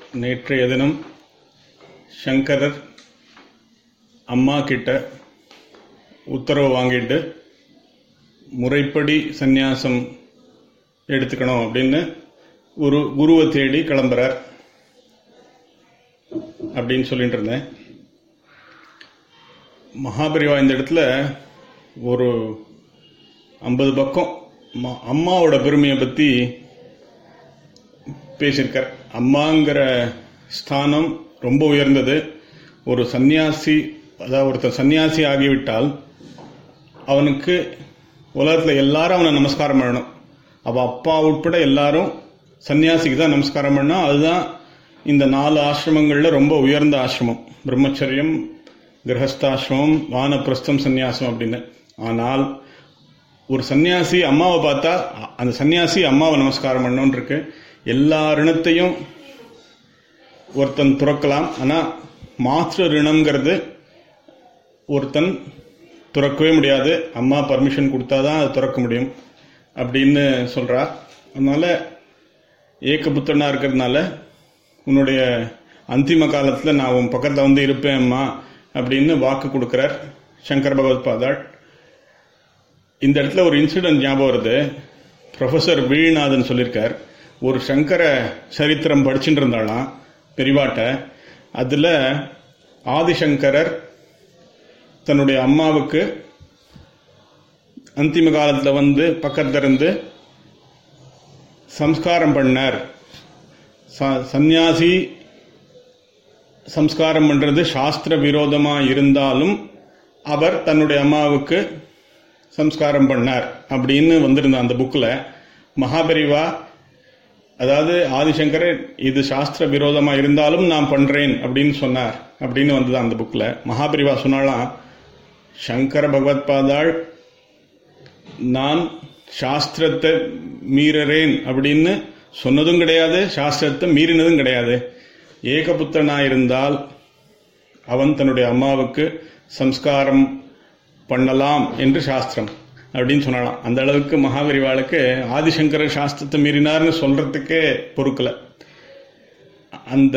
நேற்றைய தினம் சங்கரர் அம்மா கிட்ட உத்தரவு வாங்கிட்டு முறைப்படி சந்நியாசம் எடுத்துக்கணும் அப்படின்னு ஒரு குருவை தேடி கிளம்புறார் அப்படின்னு சொல்லிட்டு இருந்தேன் மகாபரிவா இந்த இடத்துல ஒரு ஐம்பது பக்கம் ம- அம்மாவோட பெருமையை பற்றி பேசியிருக்கார் அம்மாங்கிற ஸ்தானம் ரொம்ப உயர்ந்தது ஒரு சந்நியாசி அதாவது ஒருத்தன் சந்நியாசி ஆகிவிட்டால் அவனுக்கு உலகத்தில் எல்லாரும் அவனை நமஸ்காரம் பண்ணணும் அவள் அப்பா உட்பட எல்லாரும் சன்னியாசிக்கு தான் நமஸ்காரம் பண்ணா அதுதான் இந்த நாலு ஆசிரமங்களில் ரொம்ப உயர்ந்த ஆசிரமம் பிரம்மச்சரியம் கிரகஸ்தாசிரமம் வானப்பிரஸ்தம் சந்நியாசம் அப்படின்னு ஆனால் ஒரு சன்னியாசி அம்மாவை பார்த்தா அ- அந்த சன்னியாசி அம்மாவை நமஸ்காரம் பண்ணணும்னு இருக்கு எல்லா ரிணத்தையும் ஒருத்தன் துறக்கலாம் ஆனால் மாத்திர ரிணம்ங்கிறது ஒருத்தன் துறக்கவே முடியாது அம்மா பர்மிஷன் கொடுத்தாதான் அது துறக்க முடியும் அப்படின்னு சொல்றா அதனால ஏகபுத்திரனா இருக்கிறதுனால உன்னுடைய அந்திம காலத்தில் நான் உன் பக்கத்தில் வந்து இருப்பேன் அம்மா அப்படின்னு வாக்கு கொடுக்கிறார் சங்கர் பகவத் பாதாள் இந்த இடத்துல ஒரு இன்சிடென்ட் ஞாபகம் வருது ப்ரொஃபசர் வீழ்நாதன் சொல்லியிருக்கார் ஒரு சங்கர சரித்திரம் படிச்சுட்டு இருந்தாலாம் பெரிவாட்ட அதில் ஆதிசங்கரர் தன்னுடைய அம்மாவுக்கு அந்திம காலத்தில் வந்து பக்கத்துல இருந்து சம்ஸ்காரம் பண்ணார் ச- சந்நியாசி சம்ஸ்காரம் பண்றது சாஸ்திர விரோதமா இருந்தாலும் அவர் தன்னுடைய அம்மாவுக்கு சம்ஸ்காரம் பண்ணார் அப்படின்னு வந்திருந்த அந்த புக்கில் மகாபரிவா அதாவது ஆதிசங்கரர் இது சாஸ்திர விரோதமா இருந்தாலும் நான் பண்றேன் அப்படின்னு சொன்னார் அப்படின்னு வந்தது அந்த புக்கில் மகாபரிவா சொன்னாலாம் சங்கர பகவத் பாதாள் நான் சாஸ்திரத்தை மீறறேன் அப்படின்னு சொன்னதும் கிடையாது சாஸ்திரத்தை மீறினதும் கிடையாது ஏகபுத்திரனா இருந்தால் அவன் தன்னுடைய அம்மாவுக்கு சம்ஸ்காரம் பண்ணலாம் என்று சாஸ்திரம் அப்படின்னு சொல்லலாம் அந்த அளவுக்கு மகாபரிவாளுக்கு ஆதிசங்கரர் சாஸ்திரத்தை மீறினார்னு சொல்றதுக்கே பொறுக்கல அந்த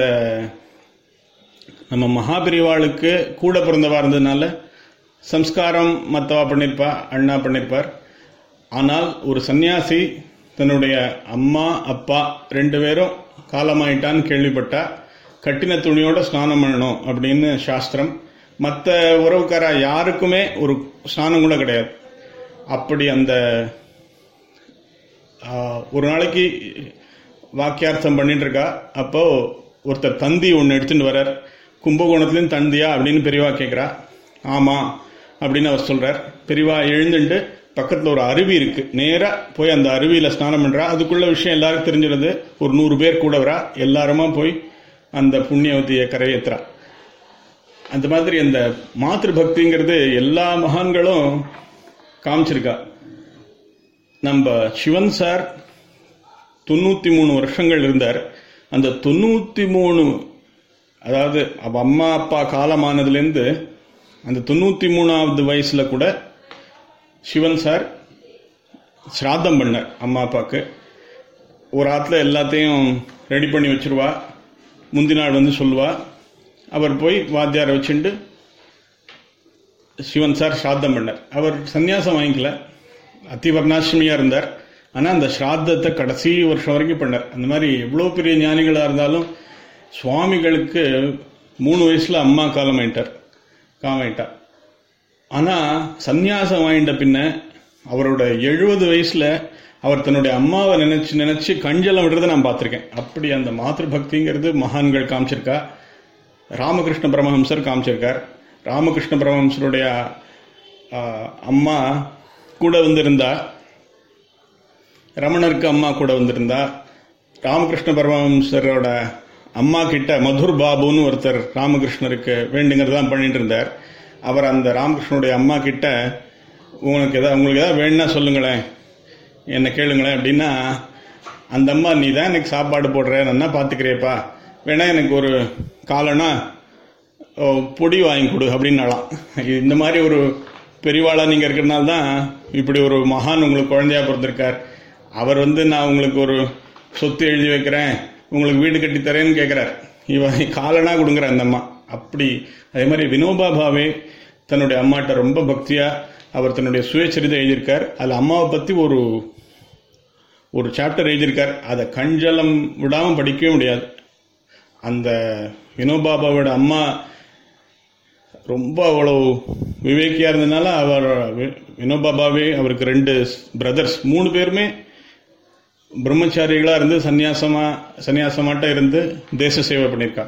நம்ம மகாபரிவாளுக்கு கூட பிறந்தவா இருந்ததுனால சம்ஸ்காரம் மத்தவா பண்ணியிருப்பா அண்ணா பண்ணியிருப்பார் ஆனால் ஒரு சன்னியாசி தன்னுடைய அம்மா அப்பா ரெண்டு பேரும் காலமாயிட்டான்னு கேள்விப்பட்டா கட்டின துணியோட ஸ்நானம் பண்ணணும் அப்படின்னு சாஸ்திரம் மற்ற உறவுக்காரா யாருக்குமே ஒரு ஸ்நானம் கூட கிடையாது அப்படி அந்த ஆ, ஒரு நாளைக்கு வாக்கியார்த்தம் பண்ணிட்டு இருக்கா அப்போ ஒருத்தர் தந்தி ஒன்று எடுத்துட்டு வரார் கும்பகோணத்துலேயும் தந்தியா அப்படின்னு பெரியவா கேட்குறா ஆமாம் அப்படின்னு அவர் சொல்றார் பெரியவா எழுந்துட்டு பக்கத்தில் ஒரு அருவி இருக்கு நேராக போய் அந்த அருவியில் ஸ்நானம் பண்ணுறா அதுக்குள்ள விஷயம் எல்லாருக்கும் தெரிஞ்சிருது ஒரு நூறு பேர் கூட வரா எல்லாருமா போய் அந்த புண்ணியவதியை கரையேத்துறா அந்த மாதிரி அந்த மாத்ரு பக்திங்கிறது எல்லா மகான்களும் காமிச்சிருக்கா நம்ம சிவன் சார் தொண்ணூத்தி மூணு வருஷங்கள் இருந்தார் அந்த தொண்ணூத்தி மூணு அதாவது அவ அம்மா அப்பா காலமானதுலேருந்து அந்த தொண்ணூத்தி மூணாவது வயசுல கூட சிவன் சார் சிராத்தம் பண்ணார் அம்மா அப்பாவுக்கு ஒரு ஆத்துல எல்லாத்தையும் ரெடி பண்ணி வச்சிருவா முந்தி நாள் வந்து சொல்லுவா அவர் போய் வாத்தியாரை வச்சுண்டு சிவன் சார் ஸ்ராத்தம் பண்ணார் அவர் சந்நியாசம் வாங்கிக்கல அத்திவர்ணாசிரமியா இருந்தார் ஆனா அந்த ஸ்ராத்தத்தை கடைசி வருஷம் வரைக்கும் பண்ணார் அந்த மாதிரி எவ்வளவு பெரிய ஞானிகளா இருந்தாலும் சுவாமிகளுக்கு மூணு வயசுல அம்மா காலமாயிட்டார் காமாயிட்டா ஆனா சந்நியாசம் வாங்கிட்ட பின்ன அவரோட எழுபது வயசுல அவர் தன்னுடைய அம்மாவை நினைச்சு நினைச்சு கஞ்சலம் விடுறதை நான் பார்த்திருக்கேன் அப்படி அந்த மாத்ரு பக்திங்கிறது மகான்கள் காமிச்சிருக்கா ராமகிருஷ்ண பரமஹம்சர் காமிச்சிருக்கார் ராமகிருஷ்ண பரமஹம்சருடைய ஆ, அம்மா கூட வந்திருந்தா ரமணருக்கு அம்மா கூட வந்திருந்தா ராமகிருஷ்ண பரமஹம்சரோட அம்மா கிட்ட மதுர் பாபுன்னு ஒருத்தர் ராமகிருஷ்ணருக்கு வேண்டுங்கிறதான் பண்ணிட்டு இருந்தார் அவர் அந்த ராமகிருஷ்ணனுடைய அம்மா கிட்ட உங்களுக்கு ஏதாவது உங்களுக்கு ஏதாவது வேணும்னா சொல்லுங்களேன் என்ன கேளுங்களேன் அப்படின்னா அந்த அம்மா நீ தான் எனக்கு சாப்பாடு போடுற நல்லா பார்த்துக்கிறியப்பா வேணா எனக்கு ஒரு காலனா ஓ, பொடி வாங்கி கொடு அப்படின்னாலாம் இந்த மாதிரி ஒரு பெரியவாளா நீங்க இருக்கிறனால தான் இப்படி ஒரு மகான் உங்களுக்கு குழந்தையா பிறந்திருக்கார் அவர் வந்து நான் உங்களுக்கு ஒரு சொத்து எழுதி வைக்கிறேன் உங்களுக்கு வீடு கட்டி தரேன்னு கேட்கிறார் இவன் காலனா கொடுங்குற அந்த அம்மா அப்படி அதே மாதிரி வினோபா பாவே தன்னுடைய அம்மாட்ட ரொம்ப பக்தியா அவர் தன்னுடைய சுயச்சரிதை எழுதியிருக்கார் அதுல அம்மாவை பத்தி ஒரு ஒரு சாப்டர் எழுதியிருக்கார் அதை கஞ்சலம் விடாம படிக்கவே முடியாது அந்த வினோபாபாவோட அம்மா ரொம்ப அவ்வளவு விவேக்கியா இருந்ததுனால அவர் வி- வினோபாபாவே அவருக்கு ரெண்டு பிரதர்ஸ் மூணு பேருமே பிரம்மச்சாரிகளா இருந்து சந்நியாசமா சந்நியாசமாட்ட இருந்து தேச சேவை பண்ணியிருக்கா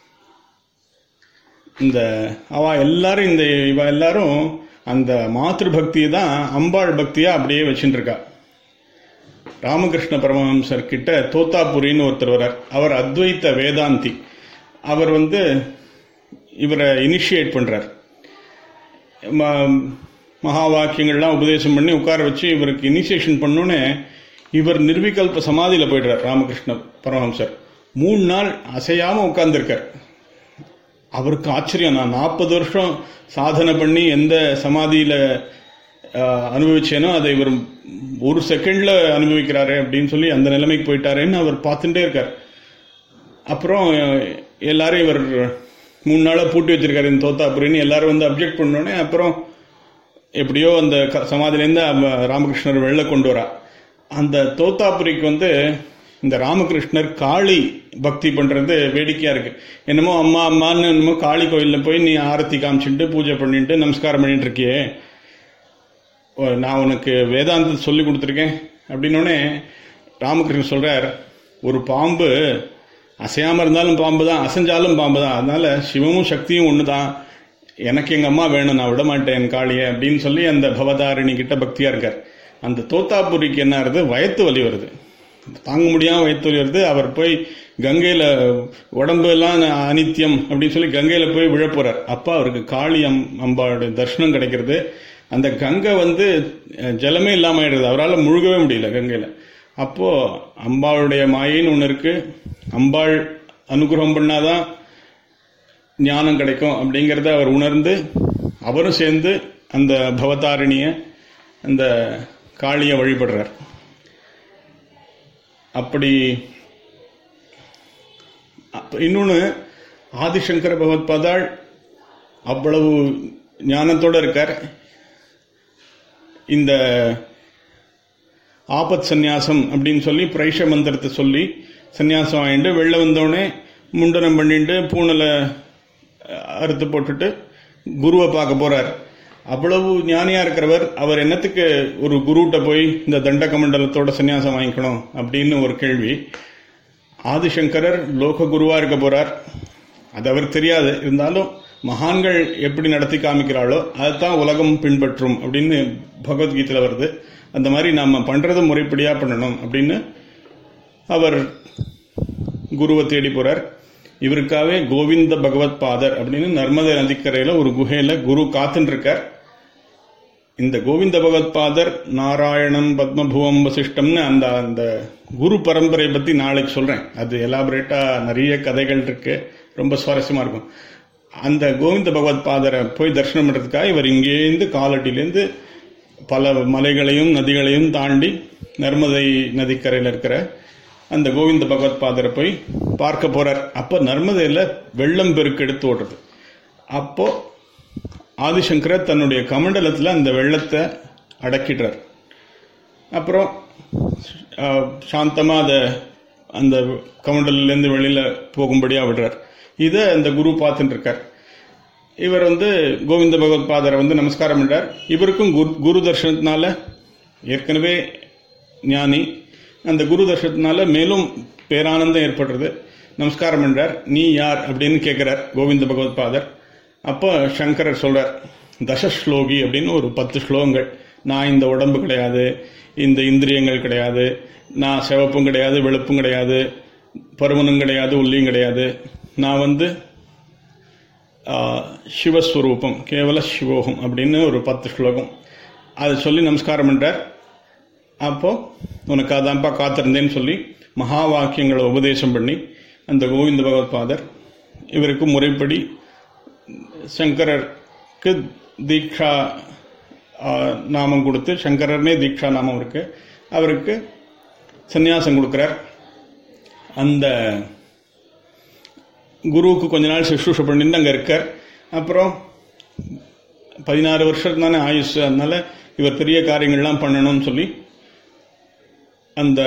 இந்த அவ எல்லாரும் இந்த இவ எல்லாரும் அந்த மாத்ரு பக்தியை தான் அம்பாள் பக்தியா அப்படியே வச்சுட்டு இருக்கா ராமகிருஷ்ண பரமஹம்சர் கிட்ட தோத்தாபுரின்னு ஒருத்தர் வரார் அவர் அத்வைத்த வேதாந்தி அவர் வந்து இவரை இனிஷியேட் பண்றார் ம- மகா வாக்கியங்கள்லாம் உபதேசம் பண்ணி உட்கார வச்சு இவருக்கு இனிஷியேஷன் பண்ணோன்னே இவர் நிர்விகல்ப சமாதியில போயிடுறார் ராமகிருஷ்ண பரமஹம்சர் மூணு நாள் அசையாம உட்கார்ந்திருக்கார் அவருக்கு ஆச்சரியம் நான் நாற்பது வருஷம் சாதனை பண்ணி எந்த சமாதியில ஆஹ், அனுபவிச்சேனோ அதை இவர் ஒரு செகண்ட்ல அனுபவிக்கிறாரே அப்படின்னு சொல்லி அந்த நிலைமைக்கு போயிட்டாரேன்னு அவர் பார்த்துட்டே இருக்கார் அப்புறம் அஹ், எல்லாரும் இவர் மூணு நாளா பூட்டி வச்சிருக்காரு இந்த தோத்தாபுரின்னு எல்லாரும் வந்து அப்ஜெக்ட் பண்ணோடனே அப்புறம் எப்படியோ அந்த க- சமாதியிலேருந்து அவ ராமகிருஷ்ணர் வெளில கொண்டு வரா அந்த தோத்தாபுரிக்கு வந்து இந்த ராமகிருஷ்ணர் காளி பக்தி பண்றது வேடிக்கையா இருக்கு என்னமோ அம்மா அம்மான்னு என்னமோ காளி கோயில்ல போய் நீ ஆரத்தி காமிச்சுட்டு பூஜை பண்ணிட்டு நமஸ்காரம் பண்ணிட்டு இருக்கியே ஓ, நான் உனக்கு வேதாந்தத்தை சொல்லி கொடுத்துருக்கேன் அப்படின்னோடனே ராமகிருஷ்ணன் சொல்றார் ஒரு பாம்பு அசையாம இருந்தாலும் பாம்பு தான் அசைஞ்சாலும் பாம்பு தான் அதனால சிவமும் சக்தியும் ஒன்று தான் எனக்கு எங்க அம்மா வேணும் நான் விட மாட்டேன் என் காளியை அப்படின்னு சொல்லி அந்த பவதாரிணி கிட்ட பக்தியா இருக்கார் அந்த தோத்தாபுரிக்கு என்ன ஆகுது வயத்து வலி வருது தாங்க முடியாம வயத்து வலி வருது அவர் போய் கங்கையில உடம்பு எல்லாம் அனித்தியம் அப்படின்னு சொல்லி கங்கையில போய் விழ போறார் அப்ப அவருக்கு காளி அம் அம்பாளுடைய தரிசனம் கிடைக்கிறது அந்த கங்கை வந்து அஹ், ஜலமே இல்லாம ஆயிடுறது அவரால் முழுகவே முடியல கங்கையில அப்போ அம்பாளுடைய மாயின்னு ஒன்று இருக்கு அம்பாள் அனுகிரகம் பண்ணாதான் ஞானம் கிடைக்கும் அப்படிங்கிறத அவர் உணர்ந்து அவரும் சேர்ந்து அந்த பவதாரிணிய அந்த காளியை வழிபடுறார் அப்படி அப்ப இன்னொன்னு ஆதிசங்கர பகவத்பாதாள் அவ்வளவு ஞானத்தோட இருக்கார் இந்த ஆபத் சந்நியாசம் அப்படின்னு சொல்லி பிரைஷ மந்திரத்தை சொல்லி சந்நியாசம் ஆயிட்டு வெளில வந்தோடனே முண்டனம் பண்ணிட்டு பூனலை அஹ், அறுத்து போட்டுட்டு குருவை பார்க்க போறார் அவ்வளவு ஞானியா இருக்கிறவர் அவர் என்னத்துக்கு ஒரு குருட்ட போய் இந்த தண்டக மண்டலத்தோட சந்நியாசம் வாங்கிக்கணும் அப்படின்னு ஒரு கேள்வி ஆதிசங்கரர் லோக குருவா இருக்க போறார் அது அவருக்கு தெரியாது இருந்தாலும் மகான்கள் எப்படி நடத்தி காமிக்கிறாளோ அதைத்தான் உலகம் பின்பற்றும் அப்படின்னு பகவத்கீதையில வருது அந்த மாதிரி நாம பண்றது முறைப்படியா பண்ணணும் அப்படின்னு அவர் குருவை தேடி போறார் இவருக்காகவே கோவிந்த பகவத் பாதர் அப்படின்னு நர்மதை நதிக்கரையில ஒரு குகையில குரு காத்துன்னு இருக்கார் இந்த கோவிந்த பகவத் பாதர் நாராயணம் பத்மபுவம் வசிஷ்டம்னு அந்த அந்த குரு பரம்பரை பத்தி நாளைக்கு சொல்றேன் அது எலாபரேட்டா நிறைய கதைகள் இருக்கு ரொம்ப சுவாரஸ்யமா இருக்கும் அந்த கோவிந்த பகவத் பாதரை போய் தரிசனம் பண்றதுக்காக இவர் இங்கேருந்து காலடியிலேருந்து பல மலைகளையும் நதிகளையும் தாண்டி நர்மதை நதிக்கரையில் இருக்கிற அந்த கோவிந்த பகவத் பாதரை போய் பார்க்க போறார் அப்போ நர்மதையில் வெள்ளம் பெருக்கு எடுத்து ஓடுறது அப்போ ஆதிசங்கரர் தன்னுடைய கமண்டலத்தில் அந்த வெள்ளத்தை அடக்கிடுறார் அப்புறம் ஆஹ், சாந்தமா அதை அந்த கமண்டலிலேருந்து வெளியில போகும்படியா விடுறார் இதை அந்த குரு பார்த்துட்டு இருக்கார் இவர் வந்து கோவிந்த பகவத் பாதரை வந்து நமஸ்காரம் பண்றார் இவருக்கும் குரு குரு தர்ஷனத்தினால ஏற்கனவே ஞானி அந்த குரு தர்ஷனத்தினால மேலும் பேரானந்தம் ஏற்படுறது நமஸ்காரம் பண்றார் நீ யார் அப்படின்னு கேட்கிறார் கோவிந்த பகவத் பாதர் அப்போ சங்கரர் சொல்றார் தசஸ்லோகி அப்படின்னு ஒரு பத்து ஸ்லோகங்கள் நான் இந்த உடம்பு கிடையாது இந்த இந்திரியங்கள் கிடையாது நான் சிவப்பும் கிடையாது வெளுப்பும் கிடையாது பருமனும் கிடையாது உள்ளியும் கிடையாது நான் வந்து ஆஹ், சிவஸ்வரூபம் கேவல சிவோகம் அப்படின்னு ஒரு பத்து ஸ்லோகம் அதை சொல்லி நமஸ்காரம் பண்றார் அப்போ உனக்கு அதான்ப்பா காத்திருந்தேன்னு சொல்லி மகா வாக்கியங்களை உபதேசம் பண்ணி அந்த கோவிந்த பகவத் பாதர் இவருக்கு முறைப்படி சங்கரருக்கு தீக்ஷா ஆ, நாமம் கொடுத்து சங்கரர்னே தீக்ஷா நாமம் இருக்கு அவருக்கு சந்நியாசம் கொடுக்கிறார் அந்த குருவுக்கு கொஞ்ச நாள் சுஷ்ரூஷ பண்ணிட்டு அங்கே இருக்கார் அப்புறம் பதினாறு வருஷம் தானே ஆயுஷ் அதனால இவர் பெரிய காரியங்கள்லாம் பண்ணணும்னு சொல்லி அந்த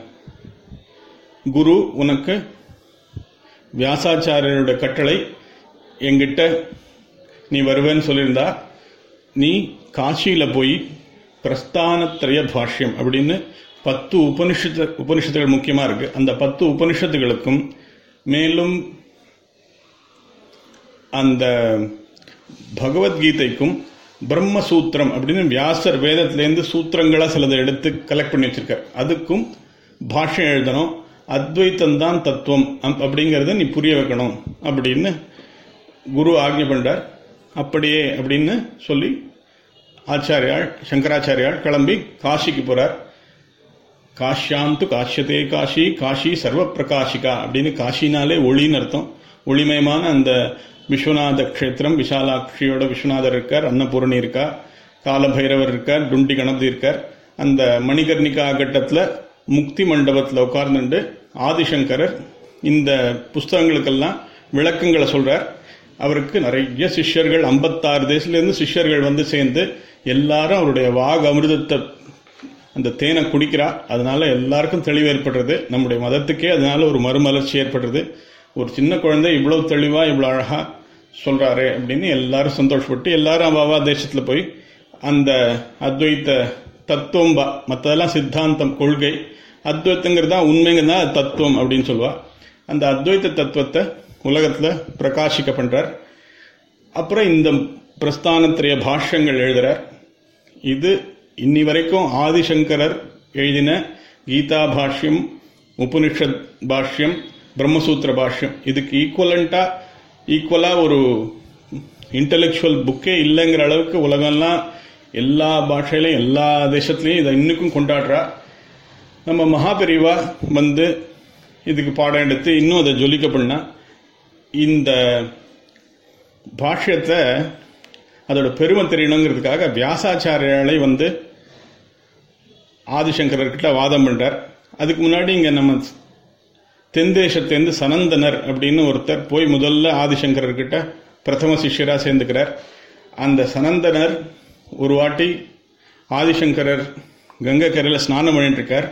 குரு உனக்கு வியாசாச்சாரியரோட கட்டளை என்கிட்ட நீ வருவேன்னு சொல்லியிருந்தா நீ காசியில் போய் பிரஸ்தானத்திரய பாஷ்யம் அப்படின்னு பத்து உபனிஷத்து உபனிஷத்துகள் முக்கியமாக இருக்கு அந்த பத்து உபனிஷத்துகளுக்கும் மேலும் அந்த பகவத்கீதைக்கும் பிரம்மசூத்திரம் அப்படின்னு வியாசர் வேதத்திலேருந்து சூத்திரங்களா சிலதை எடுத்து கலெக்ட் பண்ணி வச்சிருக்கார் அதுக்கும் பாஷ்யம் எழுதணும் அத்வைத்தம் தான் தத்துவம் அப்- அப்படிங்கறத நீ புரிய வைக்கணும் அப்படின்னு குரு ஆக்ஞை பண்றார் அப்படியே அப்படின்னு சொல்லி ஆச்சாரியாள் சங்கராச்சாரியாள் கிளம்பி காசிக்கு போறார் காஷ்யாந்து காஷ்யதே காஷி காஷி சர்வ பிரகாஷிகா அப்படின்னு காஷினாலே ஒளின்னு அர்த்தம் ஒளிமயமான அந்த விஸ்வநாத க்ஷேத்திரம் விஷாலாட்சியோட விஸ்வநாதர் இருக்கார் அன்னபூரணி இருக்கா காலபைரவர் இருக்கார் டுண்டி கணபதி இருக்கார் அந்த மணிகர்ணிகா கட்டத்தில் முக்தி மண்டபத்தில் உட்கார்ந்துண்டு ஆதிசங்கரர் இந்த புஸ்தகங்களுக்கெல்லாம் விளக்கங்களை சொல்றார் அவருக்கு நிறைய சிஷ்யர்கள் ஐம்பத்தாறு தேசத்துலேருந்து சிஷ்யர்கள் வந்து சேர்ந்து எல்லாரும் அவருடைய வாக் அமிர்தத்தை அந்த தேனை குடிக்கிறா அதனால எல்லாருக்கும் தெளிவு ஏற்படுறது நம்முடைய மதத்துக்கே அதனால ஒரு மறுமலர்ச்சி ஏற்படுறது ஒரு சின்ன குழந்தை இவ்வளவு தெளிவா இவ்வளவு அழகா சொல்றாரு அப்படின்னு எல்லாரும் சந்தோஷப்பட்டு எல்லாரும் அவாவா தேசத்துல போய் அந்த அத்வைத்த தத்துவம் பா மற்றதெல்லாம் சித்தாந்தம் கொள்கை அத்வைத்தங்கிறது தான் உண்மைங்கிறது தான் தத்துவம் அப்படின்னு சொல்லுவா அந்த அத்வைத்த தத்துவத்தை உலகத்துல பிரகாசிக்க பண்றார் அப்புறம் இந்த பிரஸ்தானத்திரைய பாஷ்யங்கள் எழுதுறார் இது இன்னி வரைக்கும் ஆதிசங்கரர் எழுதின கீதா பாஷ்யம் உபனிஷத் பாஷ்யம் பிரம்மசூத்திர பாஷ்யம் இதுக்கு ஈக்குவலண்டா ஈக்குவலா ஒரு இன்டலெக்சுவல் புக்கே இல்லைங்கிற அளவுக்கு உலகம்லாம் எல்லா பாஷையிலையும் எல்லா தேசத்துலையும் இதை இன்னுக்கும் கொண்டாடுறா நம்ம மகாபெரிவா வந்து இதுக்கு பாடம் எடுத்து இன்னும் அதை ஜொலிக்க பண்ணா இந்த பாஷ்யத்தை அதோட பெருமை தெரியணுங்கிறதுக்காக வியாசாச்சாரியாலை வந்து ஆதிசங்கரர்கிட்ட வாதம் பண்றார் அதுக்கு முன்னாடி இங்க நம்ம தென் தேசத்திலேருந்து சனந்தனர் அப்படின்னு ஒருத்தர் போய் முதல்ல ஆதிசங்கரர்கிட்ட பிரதம சிஷ்யரா சேர்ந்துக்கிறார் அந்த சனந்தனர் ஒரு வாட்டி ஆதிசங்கரர் கங்கை கரையில் ஸ்நானம் பண்ணிட்டு இருக்கார்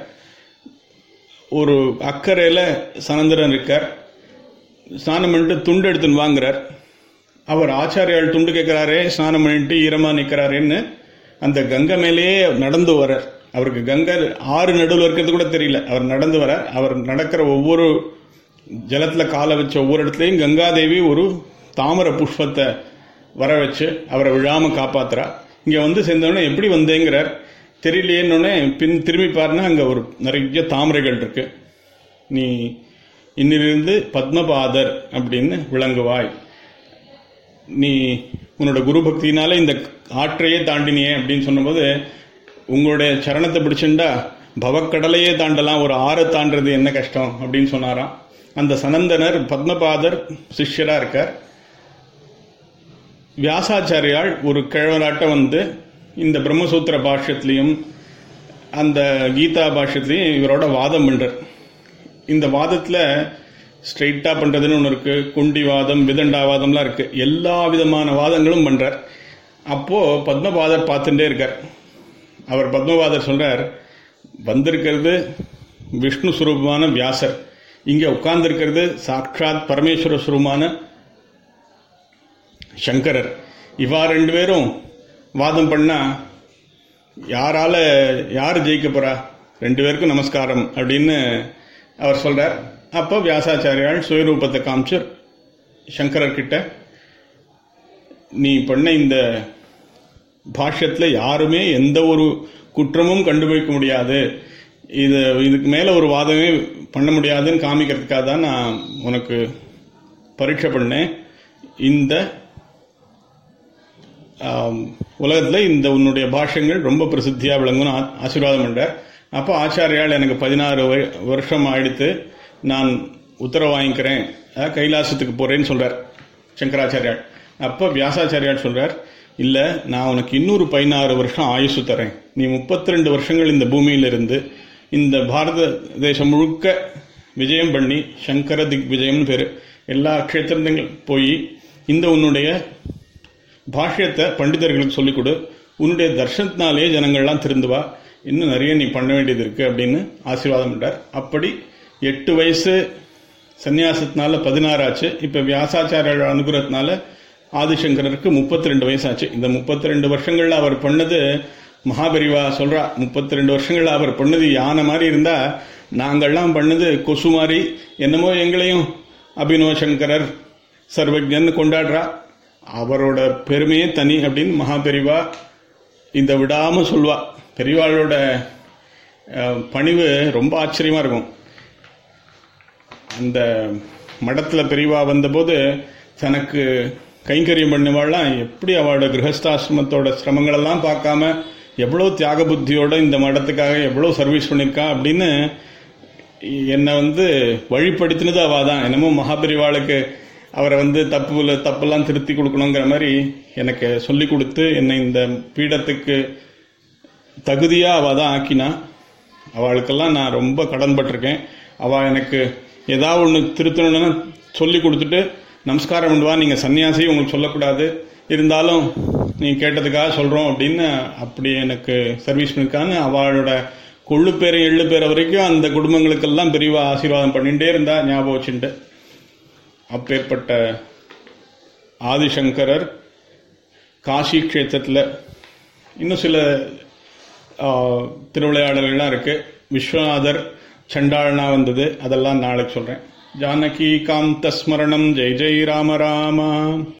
ஒரு அக்கறையில் சனந்தரன் இருக்கார் ஸ்நானம் பண்ணிட்டு துண்டு எடுத்துன்னு வாங்குறார் அவர் ஆச்சாரியால் துண்டு கேட்கிறாரே ஸ்நானம் பண்ணிட்டு ஈரமா நிற்கிறாரேன்னு அந்த கங்கை மேலேயே நடந்து வரார் அவருக்கு கங்கை ஆறு நடுவில் இருக்கிறது கூட தெரியல அவர் நடந்து வரார் அவர் நடக்கிற ஒவ்வொரு ஜலத்துல காலை வச்ச ஒவ்வொரு இடத்துலையும் கங்காதேவி ஒரு தாமர புஷ்பத்தை வர வச்சு அவரை விழாம காப்பாத்துறா இங்க வந்து சேர்ந்தோடனே எப்படி வந்தேங்கிறார் தெரியலையேன்னொடனே பின் திரும்பி பாருன்னா அங்க ஒரு நிறைய தாமரைகள் இருக்கு நீ இன்னிலிருந்து பத்மபாதர் அப்படின்னு விளங்குவாய் நீ உன்னோட குரு பக்தினால இந்த ஆற்றையே தாண்டினியே அப்படின்னு சொன்னபோது உங்களுடைய சரணத்தை பிடிச்சுண்டா பவக்கடலையே தாண்டலாம் ஒரு ஆறை தாண்டது என்ன கஷ்டம் அப்படின்னு சொன்னாராம் அந்த சனந்தனர் பத்மபாதர் சிஷ்யரா இருக்கார் வியாசாச்சாரியால் ஒரு கிழவராட்டம் வந்து இந்த பிரம்மசூத்திர பாஷ்யத்திலையும் அந்த கீதா பாஷ்யத்திலையும் இவரோட வாதம் பண்றார் இந்த வாதத்துல ஸ்ட்ரெயிட்டா பண்றதுன்னு ஒன்று இருக்கு குண்டிவாதம் விதண்டாவாதம்லாம் இருக்கு எல்லா விதமான வாதங்களும் பண்றார் அப்போ பத்மபாதர் பார்த்துட்டே இருக்கார் அவர் பத்மபாதர் சொல்றார் வந்திருக்கிறது விஷ்ணு சுரூபமான வியாசர் இங்க உட்கார்ந்திருக்கிறது சாட்சாத் பரமேஸ்வர சுரூபமான சங்கரர் இவா ரெண்டு பேரும் வாதம் பண்ணா யாரால யார் ஜெயிக்க போறா ரெண்டு பேருக்கும் நமஸ்காரம் அப்படின்னு அவர் சொல்றார் அப்போ வியாசாச்சாரியால் சுயரூபத்தை காமிச்சு சங்கரர் கிட்ட நீ பண்ண இந்த பாஷ்யத்துல யாருமே எந்த ஒரு குற்றமும் கண்டுபிடிக்க முடியாது இது இதுக்கு மேல ஒரு வாதமே பண்ண முடியாதுன்னு காமிக்கிறதுக்காக தான் நான் உனக்கு பரீட்சை பண்ணேன் இந்த ஆம், உலகத்துல இந்த உன்னுடைய பாஷ்யங்கள் ரொம்ப பிரசித்தியா விளங்கும்னு ஆ- ஆசீர்வாதம் பண்றார் அப்போ ஆச்சாரியால் எனக்கு பதினாறு வய- வருஷம் ஆயிடுத்து நான் உத்தரவு வாங்கிக்கிறேன் அஹ், கைலாசத்துக்கு போறேன்னு சொல்றார் சங்கராச்சாரியால் அப்போ வியாசாச்சாரியால் சொல்றார் இல்ல நான் உனக்கு இன்னொரு பதினாறு வருஷம் ஆயுசு தரேன் நீ முப்பத்தி ரெண்டு வருஷங்கள் இந்த பூமியில இருந்து இந்த பாரத தேசம் முழுக்க விஜயம் பண்ணி சங்கர திக் விஜயம்னு பேரு எல்லா க்ஷேத்திரங்கள் போய் இந்த உன்னுடைய பாஷ்யத்தை பண்டிதர்களுக்கு சொல்லிக் கொடு உன்னுடைய தர்ஷனத்தினாலே ஜனங்கள்லாம் திருந்துவா இன்னும் நிறைய நீ பண்ண வேண்டியது இருக்கு அப்படின்னு ஆசீர்வாதம் பண்ணார் அப்படி எட்டு வயசு சன்னியாசத்தினால பதினாறு ஆச்சு இப்ப வியாசாச்சாரிய அனுகிரகத்தினால ஆதிசங்கரருக்கு முப்பத்தி ரெண்டு வயசாச்சு இந்த முப்பத்தி ரெண்டு வருஷங்கள்ல அவர் பண்ணது மகாபெரிவா சொல்றா முப்பத்தி ரெண்டு வருஷங்கள்ல அவர் பண்ணது யானை மாதிரி இருந்தா நாங்கள்லாம் பண்ணது கொசு மாதிரி என்னமோ எங்களையும் அபினவ சங்கரர் சர்வஜன் கொண்டாடுறா அவரோட பெருமையே தனி அப்படின்னு மகாபெரிவா இந்த விடாம சொல்வா பெரியவாளோட அஹ், பணிவு ரொம்ப ஆச்சரியமா இருக்கும் அந்த மடத்துல பெரியவா வந்தபோது தனக்கு கைங்கரியம் பண்ணவாள்லாம் எப்படி அவளோட கிரகஸ்தாசிரமத்தோட சிரமங்களெல்லாம் பார்க்காம எவ்வளவு தியாக புத்தியோட இந்த மடத்துக்காக எவ்வளவு சர்வீஸ் பண்ணியிருக்கா அப்படின்னு என்னை வந்து வழிப்படுத்தினது அவ தான் என்னமோ மகாபெரிவாளுக்கு அவரை வந்து தப்பு தப்பெல்லாம் திருத்தி கொடுக்கணுங்கிற மாதிரி எனக்கு சொல்லி கொடுத்து என்னை இந்த பீடத்துக்கு தகுதியா அவ தான் ஆக்கினா அவளுக்கெல்லாம் நான் ரொம்ப கடன்பட்டிருக்கேன் அவ எனக்கு ஏதாவது ஒன்று திருத்தணும்னு சொல்லி கொடுத்துட்டு நமஸ்காரம் பண்ணுவா நீங்க சன்னியாசி உங்களுக்கு சொல்லக்கூடாது இருந்தாலும் நீ கேட்டதுக்காக சொல்றோம் அப்படின்னு அப்படி எனக்கு சர்வீஸ் பண்ணிருக்கான்னு அவளோட கொள்ளு பேரை எள்ளு பேரை வரைக்கும் அந்த குடும்பங்களுக்கெல்லாம் பெரியவா ஆசீர்வாதம் பண்ணிட்டே இருந்தா ஞாபகம் வச்சுட்டு அப்பேற்பட்ட ஆதிசங்கரர் காசி க்ஷேத்திரத்தில் இன்னும் சில ஆ, திருவிளையாடல்கள்லாம் இருக்கு விஸ்வநாதர் சண்டாளனா வந்தது அதெல்லாம் நாளைக்கு சொல்றேன் ஜானகி காந்த ஸ்மரணம் ஜெய் ஜெய் ராம ராமா